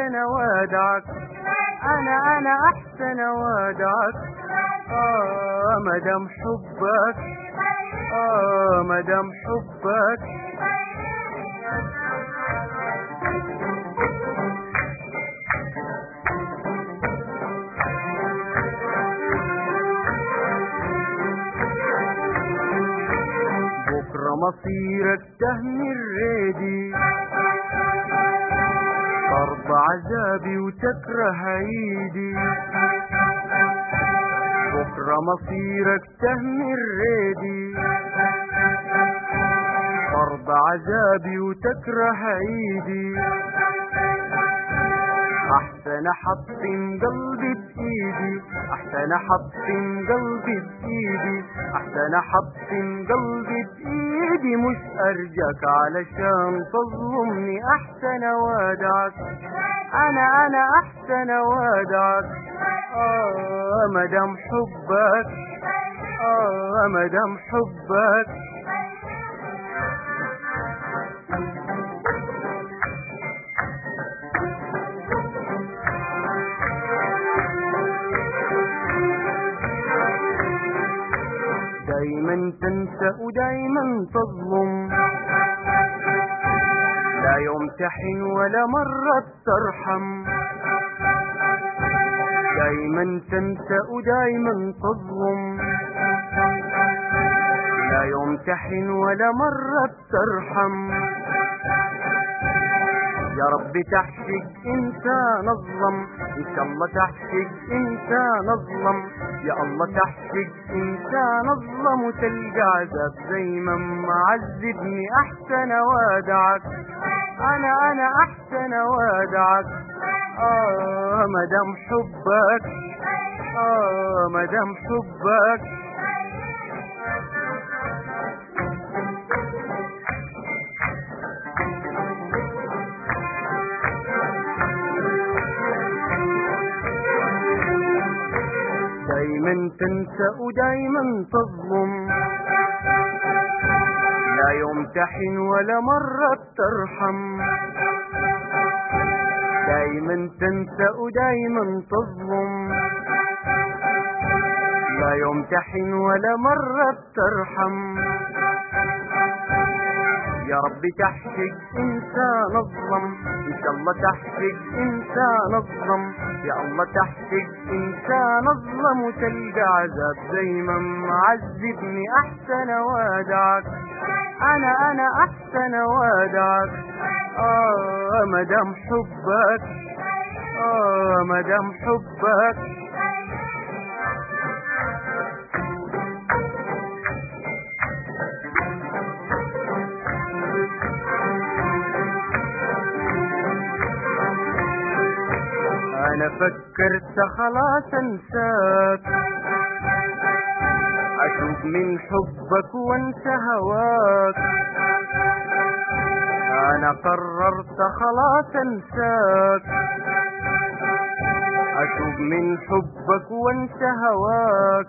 احسن وادعك انا انا احسن وادعك اه مدام حبك اه مدام حبك بكرة مصيرك تهني الريدي فرض عذابي وتكره عيدي بكرة مصيرك تهني الريدي فرض عذابي وتكره عيدي احسن احطم قلبي بايدي احسن احطم قلبي بايدي احسن احطم قلبي بايدي مش ارجك علشان تظلمني احسن وادعك انا انا احسن وادعك اه مدام حبك اه مدام حبك دايما تنسى ودايما تظلم لا يوم تحن ولا مرة ترحم دايما تنسى ودايما تظلم لا يوم تحن ولا مرة ترحم يا رب تحشق انت نظلم ان شاء الله تحشق انت نظلم يا الله تحشق انت نظلم وتلقى عذاب زي ما معذبني احسن وادعك انا انا احسن وادعك اه مدام حبك اه مدام حبك دايما تنسى ودايما تظلم لا يوم تحن ولا مرة ترحم دايما تنسى ودايما تظلم لا يوم تحن ولا مرة ترحم يا رب تحشق انت نظلم ان شاء الله تحشق انت نظلم يا الله تحشق انت نظلم وتلقى عذاب زي ما معذبني احسن وادعك انا انا احسن وادعك اه مدام حبك اه مدام حبك انا فكرت خلاص انساك اتوب من حبك وانسى هواك انا قررت خلاص انساك اتوب من حبك وانسى هواك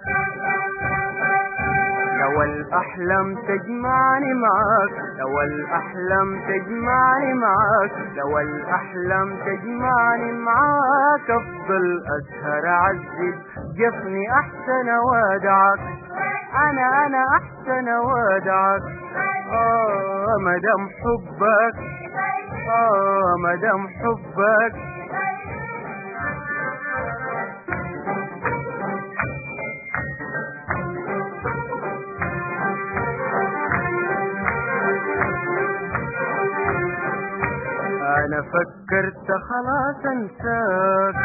لو الاحلام تجمعني معاك لو الاحلام تجمعني معاك لو الاحلام تجمعني معاك افضل اسهر اعذب جفني احسن وادعك انا انا احسن وادعك اه مدام حبك اه مدام حبك انا فكرت خلاص انساك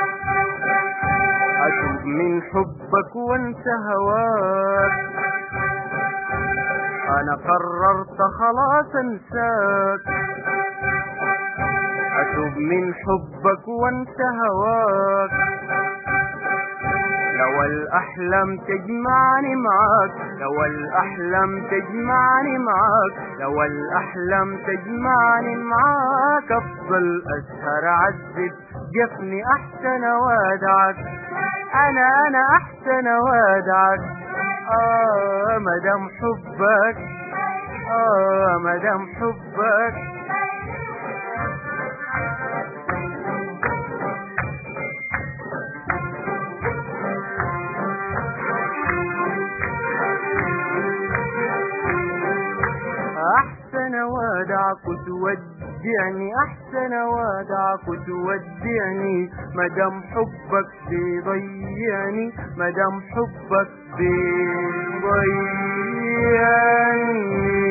اتوب من حبك وانسى هواك انا قررت خلاص انساك اتوب من حبك وانسى هواك لو الاحلام تجمعني معاك لو الاحلام تجمعني معاك لو الاحلام تجمعني معاك افضل اسهر اعذب جفني احسن وادعك انا انا احسن وادعك اه مدام حبك اه مدام حبك أحسن وادعك تودعني أحسن وادعك تودعني مدام حبك بيضيعني مدام حبك بيضيعني